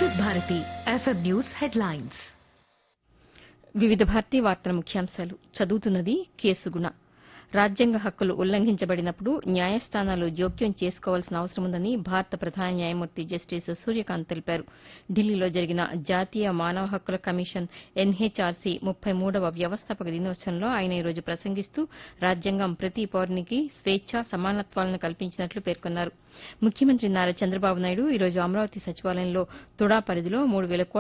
వివిధ Bharati FM news headlines వివిధ భారతీ వార్తల ముఖ్యాంశాలు చదువుతున్నది కేసుగుణ రాజ్యాంగ హక్కులు ఉల్లంఘించబడినప్పుడు న్యాయస్థానాలు జోక్యం చేసుకోవాల్సిన అవసరముందని భారత ప్రధాన న్యాయమూర్తి జస్టిస్ సూర్యకాంత్ తెలిపారు ఢిల్లీలో జరిగిన జాతీయ మానవ హక్కుల కమిషన్ ఎన్హెచ్ఆర్సీ ముప్పై మూడవ వ్యవస్థాపక దినోత్సవంలో ఆయన ఈ రోజు ప్రసంగిస్తూ రాజ్యాంగం ప్రతి పౌరునికి స్వేచ్ఛ సమానత్వాలను కల్పించినట్లు పేర్కొన్నారు ముఖ్యమంత్రి నారా చంద్రబాబు నాయుడు ఈ రోజు అమరావతి సచివాలయంలో తుడా పరిధిలో మూడు వేల